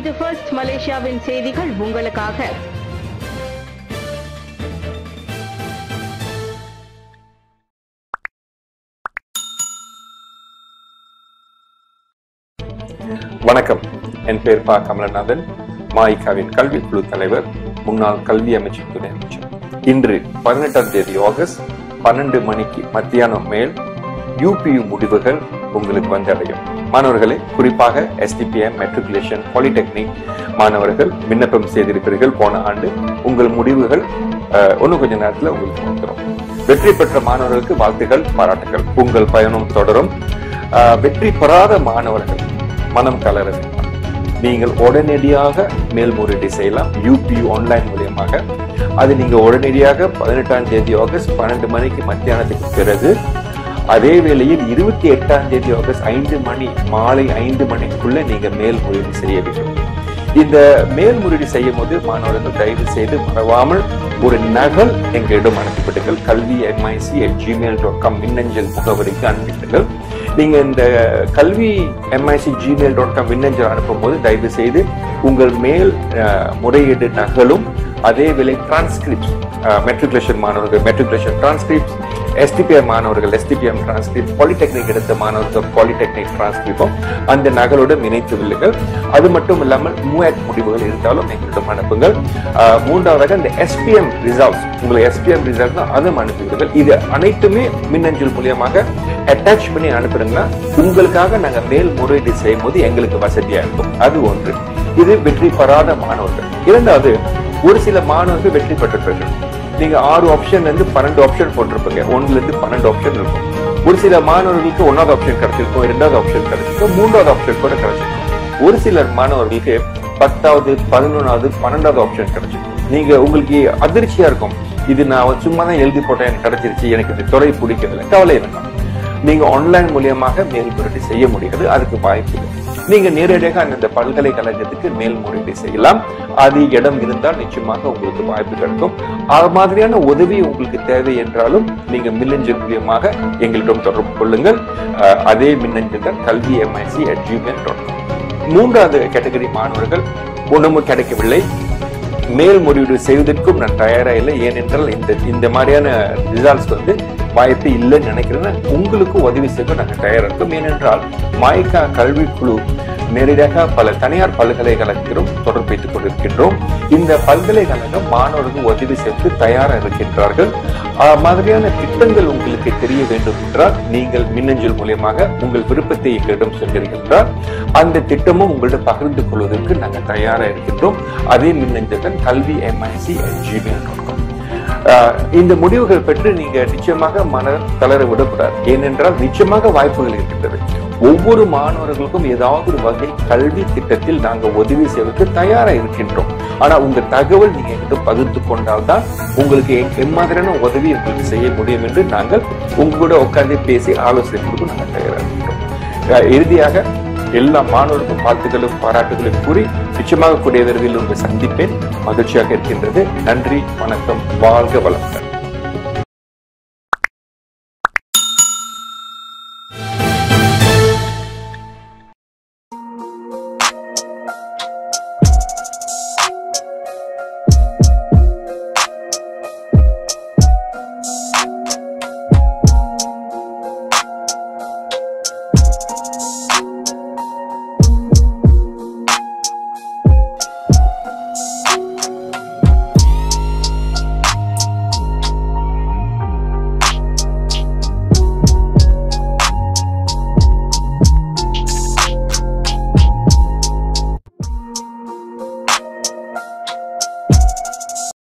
இது ஃபர்ஸ்ட் மலேசியாவின் செய்திகள் உங்களுக்காக வணக்கம் என் பேர் பா கமலநாதன் மாயிகாவின் கல்வி குழு தலைவர் முன்னாள் கல்வி அமைச்சர் துணை அமைச்சர் இன்று பதினெட்டாம் தேதி ஆகஸ்ட் பன்னெண்டு மணிக்கு மத்தியானம் மேல் யூபியு முடிவுகள் உங்களுக்கு வந்தடையும் மாணவர்களே குறிப்பாக எஸ்டிபிஎம் மெட்ரிகுலேஷன் பாலிடெக்னிக் மாணவர்கள் விண்ணப்பம் செய்திருப்பீர்கள் போன ஆண்டு உங்கள் முடிவுகள் அஹ், இன்னும் கொஞ்ச நேரத்தில் உங்களுக்கு வந்துடும் வெற்றி பெற்ற மாணவர்களுக்கு வாழ்த்துக்கள் பாராட்டுகள் உங்கள் பயணம் தொடரும் அஹ், வெற்றி பெறாத மாணவர்கள் மனம் கலர வேண்டாம் நீங்கள் உடனடியாக மேல்முறையீடு செய்யலாம் யூபியூ ஆன்லைன் மூலியமாக அது நீங்க உடனடியாக பதினெட்டாம் தேதி ஆகஸ்ட் பன்னெண்டு மணிக்கு மத்தியானத்துக்கு பிறகு அதே வேளையில் இருபத்தி எட்டாம் தேதி ஆகஸ்ட் ஐந்து மணி மாலை ஐந்து மணிக்குள்ள நீங்க மேல்முறையீடு செய்ய வேண்டும் இந்த மேல்முறையீடு செய்யும் போது மாணவர்கள் தயவு செய்து மறவாமல் ஒரு நகல் எங்களிடம் அனுப்பிவிடுங்கள் கல்வி MIC at Gmail dot com மின்னஞ்சல் முகவரிக்கு அனுப்பிவிடுங்கள் நீங்க இந்த கல்வி எம்ஐசி ஜிமெயில் டாட் காம் மின்னஞ்சல் அனுப்பும்போது தயவு செய்து உங்கள் மேல் அஹ், முறையீடு நகலும் அதே வேளை டிரான்ஸ்கிரிப்ட் மெட்ரிகுலேஷன் மாணவர்கள் மெட்ரிகுலேஷன் டிரான்ஸ்கிரிப்ட் எஸ்டிபிஎம் மாணவர்கள் எஸ்டிபிஎம் டிரான்ஸ்கிரிப்ட் பாலிடெக்னிக் எடுத்த மாணவர்கள் பாலிடெக்னிக் டிரான்ஸ்கிரிப்டும் அந்த நகலுடன் இணைத்து வில்லுங்கள் அது மட்டும் இல்லாமல் மூவாட் முடிவுகள் இருந்தாலும் எங்களிடம் அனுப்புங்கள் அஹ், மூன்றாவதாக இந்த எஸ்பிஎம் ரிசல்ட்ஸ் உங்களுக்கு எஸ்பிஎம் ரிசல்ட் தான் அதுவும் அனுப்புவீர்கள் இது அனைத்துமே மின்னஞ்சல் மூலியமாக அட்டாச் பண்ணி அனுப்புறீங்கன்னா உங்களுக்காக நாங்க மேல் முறையீடு செய்யும் போது எங்களுக்கு வசதியா இருக்கும் அது ஒன்று இது வெற்றி பெறாத மாணவர்கள் இரண்டாவது ஒரு சில மாணவர்கள் வெற்றி பெற்றிருப்பார்கள் நீங்க ஆறு ஆப்ஷன்ல இருந்து பன்னெண்டு ஆப்ஷன் போட்டிருப்பீங்க ஒண்ணுல இருந்து பன்னெண்டு ஆப்ஷன் இருக்கும் ஒரு சில மாணவர்களுக்கு ஒன்னாவது ஆப்ஷன் கிடைச்சிருக்கும் இரண்டாவது ஆப்ஷன் கிடைச்சிருக்கும் மூன்றாவது ஆப்ஷன் கூட கிடைச்சிருக்கும் ஒரு சிலர் மாணவர்களுக்கு பத்தாவது பதினொன்னாவது பன்னெண்டாவது ஆப்ஷன் கிடைச்சிருக்கும் நீங்க உங்களுக்கு அதிர்ச்சியா இருக்கும் இது நான் சும்மா தான் எழுதி போட்டேன் எனக்கு கிடைச்சிருச்சு எனக்கு இந்த துறை பிடிக்கவில்லை கவலை வேண்டாம் நீங்க ஆன்லைன் மூலியமாக மேல்முறையீடு செய்ய முடியாது அதுக்கு வாய்ப்பு இல்லை நீங்க நேரடியாக அந்தந்த பல்கலைக்கழகத்துக்கு மேல்முறையீடு செய்யலாம் அது இடம் இருந்தால் நிச்சயமாக உங்களுக்கு வாய்ப்பு கிடைக்கும் அது மாதிரியான உதவி உங்களுக்கு தேவை என்றாலும் நீங்க மின்னஞ்சல் மூலியமாக எங்களிடம் தொடர்பு கொள்ளுங்கள் அஹ், அதே மின்னஞ்சல் தான் கல்வி எம்ஐசி அட் ஜிமெயில் டாட் மூன்றாவது கேட்டகரி மாணவர்கள் ஒண்ணுமும் கிடைக்கவில்லை மேல்முறையீடு செய்வதற்கும் நான் தயாரா இல்லை ஏனென்றால் இந்த இந்த மாதிரியான ரிசல்ட்ஸ் வந்து வாய்ப்பு இல்லைன்னு நினைக்கிறேன் உங்களுக்கு உதவி செய்ய நாங்கள் தயாரா இருக்கோம் ஏனென்றால் மாய்கா கல்வி குழு நேரடியாக பல தனியார் பல்கலைக்கழகத்திலும் தொடர்பு வைத்துக் கொண்டிருக்கின்றோம் இந்த பல்கலைக்கழகம் மாணவர்கள் உதவி செய்து தயாரா இருக்கின்றார்கள் ஆஹ் மாதிரியான திட்டங்கள் உங்களுக்கு தெரிய வேண்டும் என்றால் நீங்கள் மின்னஞ்சல் மூலியமாக உங்கள் விருப்பத்தை எங்களிடம் சொன்னீர்கள் என்றால் அந்த திட்டமும் உங்களிடம் பகிர்ந்து கொள்வதற்கு நாங்கள் தயாரா இருக்கின்றோம் அதே மின்னஞ்சல் தான் கல்வி எம்ஐசி ஜிமெயில் டாட் காம் இந்த முடிவுகள் பெற்று நீங்க நிச்சயமாக மன தளர விடக்கூடாது ஏனென்றால் நிச்சயமாக வாய்ப்புகள் இருக்கின்றது ஒவ்வொரு மாணவர்களுக்கும் ஏதாவது ஒரு வகை கல்வி திட்டத்தில் நாங்க உதவி செய்வதற்கு தயாரா இருக்கின்றோம் ஆனா உங்க தகவல் நீங்க எங்கிட்ட பகிர்ந்து கொண்டால்தான் உங்களுக்கு எ- எம்மாதிரியான உதவி உங்களுக்கு செய்ய முடியும் என்று நாங்கள் உங்க கூட உட்கார்ந்து பேசி ஆலோசனை கொடுக்க நாங்கள் தயாரா இருக்கின்றோம் அஹ் இறுதியாக எல்லா மாணவர்களுக்கும் வாழ்த்துக்களும் பாராட்டுகளும் கூறி நிச்சயமாக கூடிய விரைவில் உங்களை சந்திப்பேன் மகிழ்ச்சியாக இருக்கின்றது நன்றி வணக்கம் வாழ்க வளமுடன்